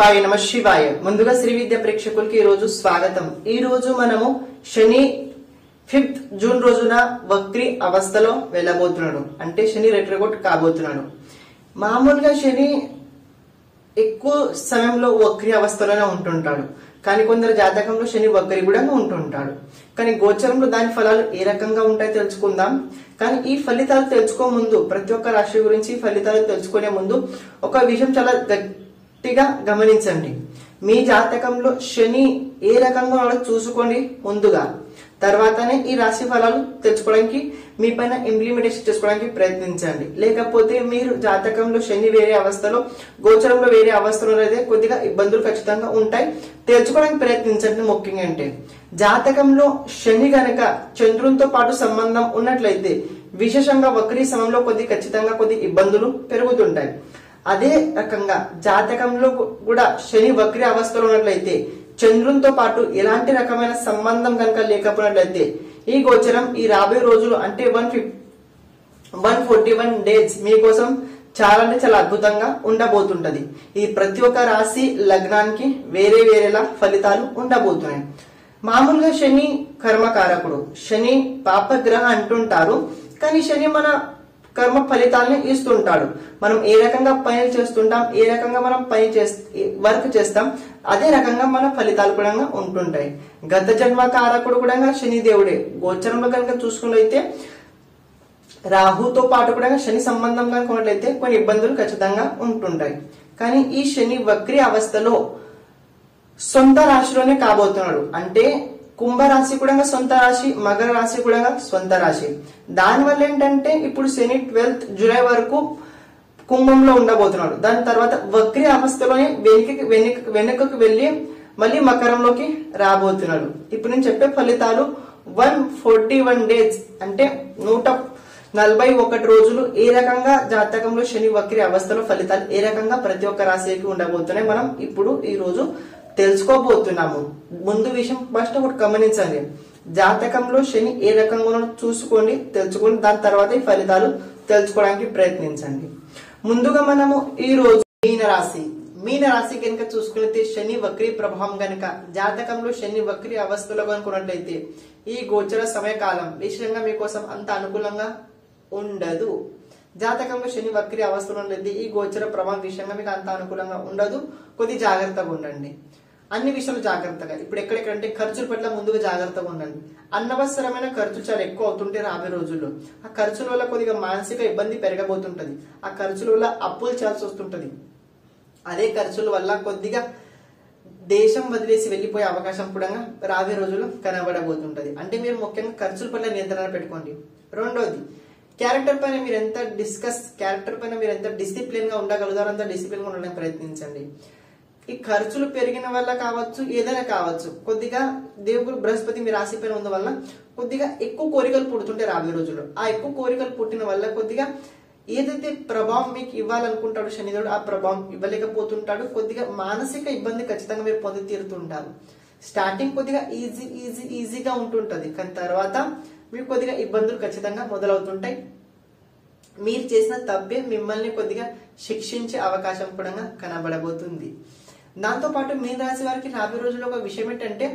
శివాయ నమ శివాయ ముందుగా శ్రీ విద్య ప్రేక్షకులకి ఈ రోజు స్వాగతం ఈ రోజు మనము శని ఫిఫ్త్ జూన్ రోజున వక్రి అవస్థలో వెళ్ళబోతున్నాడు అంటే శని రెట్రగొట్ కాబోతున్నాడు మామూలుగా శని ఎక్కువ సమయంలో వక్రి అవస్థలోనే ఉంటుంటాడు కానీ కొందరు జాతకంలో శని వక్రి కూడా ఉంటుంటాడు కానీ గోచరంలో దాని ఫలాలు ఏ రకంగా ఉంటాయో తెలుసుకుందాం కానీ ఈ ఫలితాలు తెలుసుకో ముందు ప్రతి ఒక్క రాశి గురించి ఈ ఫలితాలు తెలుసుకునే ముందు ఒక విషయం చాలా గట్టిగా గమనించండి మీ జాతకంలో శని ఏ రకంగా ఉన్నాడో చూసుకోండి ముందుగా తర్వాతనే ఈ రాశి ఫలాలు తెలుసుకోవడానికి మీ పైన ఇంప్లిమెంటేషన్ చేసుకోవడానికి ప్రయత్నించండి లేకపోతే మీరు జాతకంలో శని వేరే అవస్థలో గోచరంలో వేరే అవస్థలో అయితే కొద్దిగా ఇబ్బందులు ఖచ్చితంగా ఉంటాయి తెలుసుకోవడానికి ప్రయత్నించండి ముఖ్యంగా అంటే జాతకంలో శని గనక చంద్రునితో పాటు సంబంధం ఉన్నట్లయితే విశేషంగా వక్రీ సమయంలో కొద్ది ఖచ్చితంగా కొద్ది ఇబ్బందులు పెరుగుతుంటాయి అదే రకంగా జాతకంలో కూడా శని వక్రి అవస్థలో ఉన్నట్లయితే చంద్రునితో పాటు ఎలాంటి రకమైన సంబంధం కనుక లేకపోయినట్లయితే ఈ గోచరం ఈ రాబోయే రోజులు అంటే వన్ ఫిఫ్ వన్ ఫోర్టీ వన్ డేస్ మీకోసం చాలా అంటే చాలా అద్భుతంగా ఉండబోతుంటది ఈ ప్రతి ఒక్క రాశి లగ్నానికి వేరే వేరేలా ఫలితాలు ఉండబోతున్నాయి మామూలుగా శని కర్మకారకుడు శని పాపగ్రహ అంటుంటారు కానీ శని మన కర్మ ఫలితాలని ఇస్తుంటాడు మనం ఏ రకంగా పని చేస్తుంటాం ఏ రకంగా మనం పని చేస్తే వర్క్ చేస్తాం అదే రకంగా మన ఫలితాలు కూడా ఉంటుంటాయి గత జన్మ కారకుడు కూడా శని దేవుడే గోచరంలో కనుక చూసుకున్నట్లయితే రాహుతో పాటు కూడా శని సంబంధం కనుక ఉన్నట్లయితే కొన్ని ఇబ్బందులు ఖచ్చితంగా ఉంటుంటాయి కానీ ఈ శని వక్రి అవస్థలో సొంత రాశిలోనే కాబోతున్నాడు అంటే కుంభరాశి కూడా సొంత రాశి మకర రాశి కూడా సొంత రాశి దానివల్ల ఏంటంటే ఇప్పుడు శని ట్వెల్త్ జూలై వరకు కుంభంలో ఉండబోతున్నాడు దాని తర్వాత వక్రి అవస్థలోనే వెనుకకి వెనుక వెనుకకు వెళ్ళి మళ్ళీ మకరంలోకి రాబోతున్నాడు ఇప్పుడు నేను చెప్పే ఫలితాలు వన్ ఫోర్టీ వన్ డేస్ అంటే నూట నలభై ఒకటి రోజులు ఏ రకంగా జాతకంలో శని వక్రి అవస్థలో ఫలితాలు ఏ రకంగా ప్రతి ఒక్క రాశికి ఉండబోతున్నాయి మనం ఇప్పుడు ఈ రోజు తెలుసుకోబోతున్నాము ముందు విషయం ఫస్ట్ ఒకటి గమనించండి జాతకంలో శని ఏ రకంగా ఉన్నాడో చూసుకోండి తెలుసుకోండి దాని తర్వాత ఈ ఫలితాలు తెలుసుకోవడానికి ప్రయత్నించండి ముందుగా మనము ఈ రోజు మీన రాశి మీన రాశి కనుక చూసుకున్నట్లయితే శని వక్రీ ప్రభావం కనుక జాతకంలో శని వక్రీ అవస్థలో కనుకున్నట్లయితే ఈ గోచర సమయకాలం విషయంగా మీకోసం అంత అనుకూలంగా ఉండదు జాతకంలో శని వక్రీ అవస్థలో ఉన్నట్లయితే ఈ గోచర ప్రభావం విషయంగా మీకు అంత అనుకూలంగా ఉండదు కొద్ది జాగ్రత్తగా ఉండండి అన్ని విషయాలు జాగ్రత్తగా ఇప్పుడు ఎక్కడెక్కడంటే ఖర్చుల పట్ల ముందుగా జాగ్రత్తగా ఉండండి అనవసరమైన ఖర్చు చాలా ఎక్కువ అవుతుంటే రాబోయే రోజుల్లో ఆ ఖర్చుల వల్ల కొద్దిగా మానసిక ఇబ్బంది పెరగబోతుంటది ఆ ఖర్చుల వల్ల అప్పులు చేయాల్సి వస్తుంటది అదే ఖర్చుల వల్ల కొద్దిగా దేశం వదిలేసి వెళ్ళిపోయే అవకాశం కూడా రాబోయే రోజుల్లో కనబడబోతుంటది అంటే మీరు ముఖ్యంగా ఖర్చుల పట్ల నియంత్రణ పెట్టుకోండి రెండోది క్యారెక్టర్ పైన మీరు ఎంత డిస్కస్ క్యారెక్టర్ పైన మీరు ఎంత డిసిప్లిన్ గా ఉండగలుగుతారో అంత డిసిప్లిన్ గా ఉండడానికి ప్రయత్నించండి ఈ ఖర్చులు పెరిగిన వల్ల కావచ్చు ఏదైనా కావచ్చు కొద్దిగా దేవుడు బృహస్పతి మీ రాశి పైన ఉన్న వల్ల కొద్దిగా ఎక్కువ కోరికలు పుడుతుంటే రాబోయే రోజుల్లో ఆ ఎక్కువ కోరికలు పుట్టిన వల్ల కొద్దిగా ఏదైతే ప్రభావం మీకు ఇవ్వాలనుకుంటాడు శనిదేవుడు ఆ ప్రభావం ఇవ్వలేకపోతుంటాడు కొద్దిగా మానసిక ఇబ్బంది ఖచ్చితంగా మీరు పొంది తీరుతుంటారు స్టార్టింగ్ కొద్దిగా ఈజీ ఈజీ ఈజీగా ఉంటుంటది కానీ తర్వాత మీకు కొద్దిగా ఇబ్బందులు ఖచ్చితంగా మొదలవుతుంటాయి మీరు చేసిన తప్పే మిమ్మల్ని కొద్దిగా శిక్షించే అవకాశం కూడా కనబడబోతుంది దాంతో పాటు మీన రాశి వారికి రాబోయే రోజుల్లో ఒక విషయం ఏంటంటే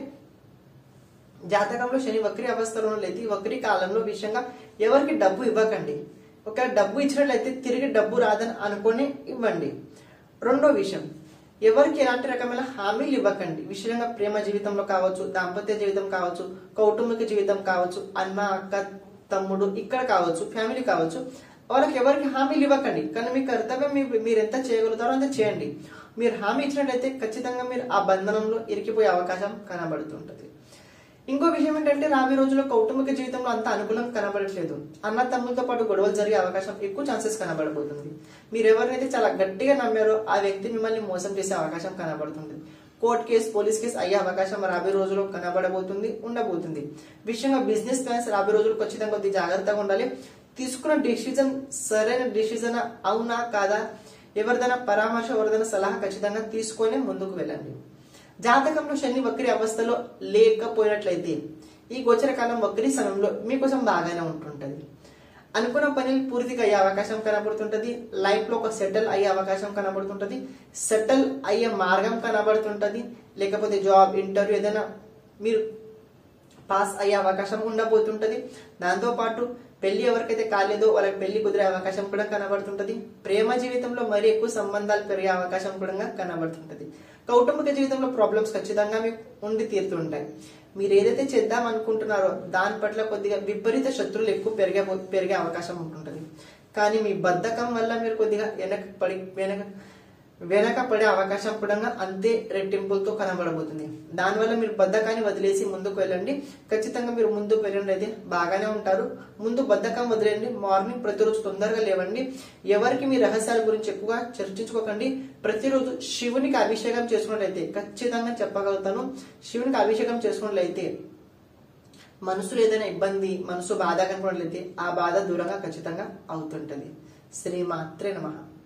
జాతకంలో శని వక్రి అవస్థలో లేదు ఈ వక్రి కాలంలో విషయంగా ఎవరికి డబ్బు ఇవ్వకండి ఒక డబ్బు ఇచ్చినట్లయితే తిరిగి డబ్బు రాదని అనుకొని ఇవ్వండి రెండో విషయం ఎవరికి ఎలాంటి రకమైన హామీలు ఇవ్వకండి విషయంగా ప్రేమ జీవితంలో కావచ్చు దాంపత్య జీవితం కావచ్చు కౌటుంబిక జీవితం కావచ్చు అన్న అక్క తమ్ముడు ఇక్కడ కావచ్చు ఫ్యామిలీ కావచ్చు వాళ్ళకి ఎవరికి హామీలు ఇవ్వకండి కానీ మీ కర్తవ్యం మీ మీరు ఎంత చేయగలుగుతారో అంత చేయండి మీరు హామీ ఇచ్చినట్లయితే ఖచ్చితంగా మీరు ఆ బంధనంలో ఇరికిపోయే అవకాశం కనబడుతుంటది ఇంకో విషయం ఏంటంటే రాబోయే రోజుల్లో కౌటుంబిక జీవితంలో అంత అనుకూలం కనబడట్లేదు అన్న తమ్ములతో పాటు గొడవలు జరిగే అవకాశం ఎక్కువ ఛాన్సెస్ కనబడబోతుంది మీరు ఎవరినైతే చాలా గట్టిగా నమ్మారో ఆ వ్యక్తి మిమ్మల్ని మోసం చేసే అవకాశం కనబడుతుంది కోర్టు కేసు పోలీస్ కేసు అయ్యే అవకాశం రాబోయే రోజుల్లో కనబడబోతుంది ఉండబోతుంది విషయంగా బిజినెస్ ప్లాన్స్ రాబోయే రోజులు ఖచ్చితంగా కొద్ది జాగ్రత్తగా ఉండాలి తీసుకున్న డిసిజన్ సరైన డిసిజన్ అవునా కాదా ఎవరిదైనా పరామర్శ ఎవరిదైనా సలహా ఖచ్చితంగా తీసుకొని ముందుకు వెళ్ళండి జాతకంలో శని వక్రి అవస్థలో లేకపోయినట్లయితే ఈ గోచర కాలం వక్రి సమయంలో మీకోసం బాగానే ఉంటుంటది అనుకున్న పని పూర్తిగా అయ్యే అవకాశం కనబడుతుంటది లైఫ్ లో ఒక సెటిల్ అయ్యే అవకాశం కనబడుతుంటది సెటిల్ అయ్యే మార్గం కనబడుతుంటది లేకపోతే జాబ్ ఇంటర్వ్యూ ఏదైనా మీరు పాస్ అయ్యే అవకాశం ఉండబోతుంటది దాంతో పాటు పెళ్లి ఎవరికైతే కాలేదో వాళ్ళకి పెళ్లి కుదిరే అవకాశం కూడా కనబడుతుంటది ప్రేమ జీవితంలో మరి ఎక్కువ సంబంధాలు పెరిగే అవకాశం కూడా కనబడుతుంటది కౌటుంబిక జీవితంలో ప్రాబ్లమ్స్ ఖచ్చితంగా మీకు ఉండి తీరుతుంటాయి మీరు ఏదైతే చేద్దాం అనుకుంటున్నారో దాని పట్ల కొద్దిగా విపరీత శత్రువులు ఎక్కువ పెరిగే పెరిగే అవకాశం ఉంటుంటది కానీ మీ బద్ధకం వల్ల మీరు కొద్దిగా వెనక పడి వెనక వెనక పడే అవకాశం కూడా అంతే రెట్టింపులతో కనబడబోతుంది దానివల్ల మీరు బద్ధకాన్ని వదిలేసి ముందుకు వెళ్ళండి ఖచ్చితంగా మీరు ముందుకు వెళ్ళండి అయితే బాగానే ఉంటారు ముందు బద్ధకం వదిలేయండి మార్నింగ్ ప్రతిరోజు తొందరగా లేవండి ఎవరికి మీ రహస్యాల గురించి ఎక్కువగా చర్చించుకోకండి ప్రతిరోజు శివునికి అభిషేకం చేసుకున్నట్లయితే ఖచ్చితంగా చెప్పగలుగుతాను శివునికి అభిషేకం చేసుకున్నట్లయితే మనసులో ఏదైనా ఇబ్బంది మనసు బాధ కనుకున్నట్లయితే ఆ బాధ దూరంగా ఖచ్చితంగా అవుతుంటది శ్రీమాత్రే నమః